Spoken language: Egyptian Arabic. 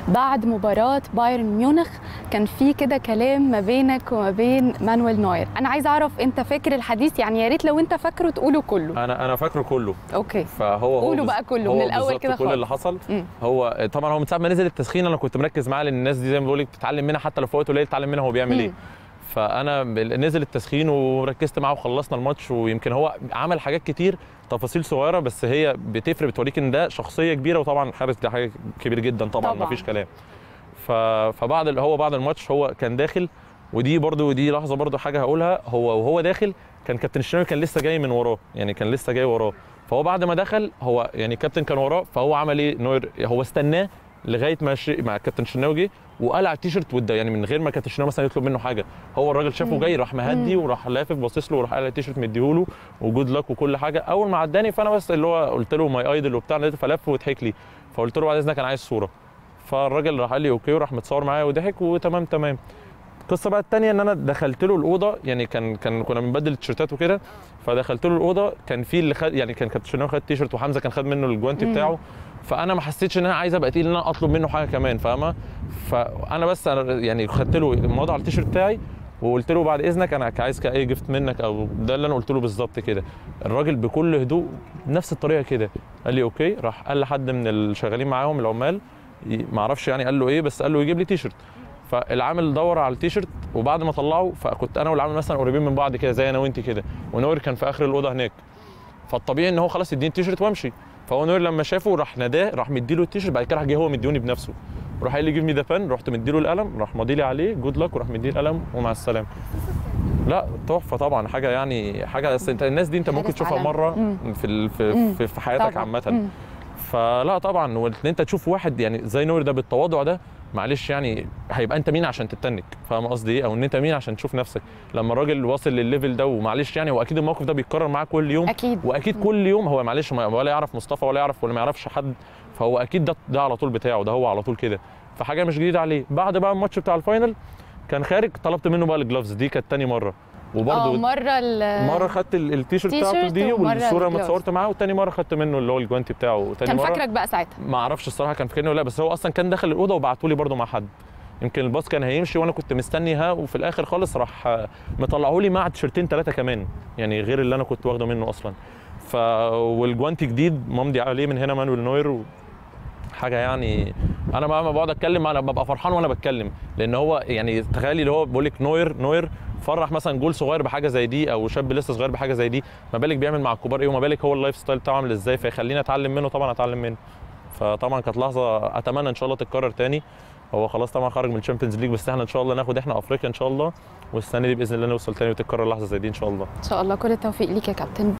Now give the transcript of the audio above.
بعد مباراه بايرن ميونخ كان في كده كلام ما بينك وما بين مانويل نوير انا عايز اعرف انت فاكر الحديث يعني يا ريت لو انت فاكره تقوله كله انا انا فاكره كله اوكي فهو هو قولوا بز- بقى كله هو من الأول بالظبط كده كل خالص. اللي حصل مم. هو طبعا هو من ساعه ما نزل التسخين انا كنت مركز معاه لان الناس دي زي ما بقول لك بتتعلم منها حتى لو فوقته قليل تتعلم منها هو بيعمل مم. ايه فانا بال- نزل التسخين وركزت معاه وخلصنا الماتش ويمكن هو عمل حاجات كتير تفاصيل صغيره بس هي بتفرق بتوريك ان ده شخصيه كبيره وطبعا الحارس ده حاجه كبيره جدا طبعا, طبعاً. ما فيش كلام ف... فبعد ال- هو بعد الماتش هو كان داخل ودي برضو ودي لحظه برضو حاجه هقولها هو وهو داخل كان كابتن الشناوي كان لسه جاي من وراه يعني كان لسه جاي وراه فهو بعد ما دخل هو يعني الكابتن كان وراه فهو عمل ايه نوير هو استناه لغايه ما ش... مع الكابتن الشناوي جه وقلع التيشيرت وده يعني من غير ما كابتن الشناوي مثلا يطلب منه حاجه هو الراجل شافه مم. جاي راح مهدي وراح لافف باصص له وراح قلع التيشيرت مديهوله وجود لك وكل حاجه اول ما عداني فانا بس اللي هو قلت له ماي ايدل وبتاع لقيته فلف وضحك لي فقلت له بعد اذنك انا عايز صوره فالراجل راح قال لي اوكي وراح متصور معايا وضحك وتمام تمام القصه بقى الثانيه ان انا دخلت له الاوضه يعني كان كان كنا بنبدل التيشيرتات وكده فدخلت له الاوضه كان في اللي خد يعني كان كابتن شناوي خد تيشيرت وحمزه كان خد منه الجوانتي مم. بتاعه فانا ما حسيتش ان انا عايز ابقى تقيل ان انا اطلب منه حاجه كمان فاهمه فانا بس أنا يعني خدت له الموضوع على التيشيرت بتاعي وقلت له بعد اذنك انا عايز اي جفت منك او ده اللي انا قلت له بالظبط كده الراجل بكل هدوء نفس الطريقه كده قال لي اوكي راح قال لحد من الشغالين معاهم العمال ي- ما اعرفش يعني قال له ايه بس قال له يجيب لي تيشيرت فالعامل دور على التيشيرت وبعد ما طلعه فكنت انا والعامل مثلا قريبين من بعض كده زي انا وانت كده ونور كان في اخر الاوضه هناك فالطبيعي ان هو خلاص يديني التيشيرت وامشي فهو نور لما شافه راح ناداه راح مديله التيشيرت بعد كده راح جه هو مديوني بنفسه وراح قال لي جيف مي ذا بان رحت مديله القلم راح ماضي لي عليه جود لك وراح مديني القلم ومع السلامه لا تحفه طبعا حاجه يعني حاجه بس انت الناس دي انت ممكن حارس تشوفها عالمي. مره مم. في ال- في مم. في, في حياتك طبعاً. عامه مم. فلا طبعا وان انت تشوف واحد يعني زي نور ده بالتواضع ده معلش يعني هيبقى انت مين عشان تتنك فاهم قصدي ايه او ان انت مين عشان تشوف نفسك لما الراجل واصل للليفل ده ومعلش يعني هو اكيد الموقف ده بيتكرر معاه كل يوم اكيد واكيد كل يوم هو معلش ما- ولا يعرف مصطفى ولا يعرف ولا ما يعرفش حد فهو اكيد ده ده على طول بتاعه ده هو على طول كده فحاجه مش جديده عليه بعد بقى الماتش بتاع الفاينل كان خارج طلبت منه بقى الجلافز دي كانت تاني مره اه وبرده مره ال- مره خدت ال- التيشيرت بتاعته تيشيرت دي ومرة والصوره لما الجلافز. اتصورت معاه وتاني مره خدت منه اللي هو الجوانتي بتاعه تاني كان مره فاكرك بقى ساعتها ما اعرفش الصراحه كان فاكرني ولا لا بس هو اصلا كان داخل الاوضه وبعتوا لي برده مع حد يمكن الباص كان هيمشي وانا كنت مستني ها وفي الاخر خالص راح آه، مطلعوا لي مع تيشرتين ثلاثه كمان يعني غير اللي انا كنت واخده منه اصلا ف والجوانتي جديد ممضي عليه من هنا مانويل نوير و... حاجه يعني انا بقى ما بقعد اتكلم انا ببقى فرحان وانا بتكلم لان هو يعني تخيلي اللي هو بيقول لك نوير نوير فرح مثلا جول صغير بحاجه زي دي او شاب لسه صغير بحاجه زي دي ما بالك بيعمل مع الكبار ايه وما بالك هو اللايف ستايل بتاعه عامل ازاي فيخليني اتعلم منه طبعا اتعلم منه فطبعا كانت لحظه اتمنى ان شاء الله تتكرر تاني هو خلاص طبعا خرج من الشامبيونز ليج بس احنا ان شاء الله ناخد احنا افريقيا ان شاء الله والسنه دي باذن الله نوصل تاني وتتكرر لحظه زي دي ان شاء الله ان شاء الله كل التوفيق ليك يا كابتن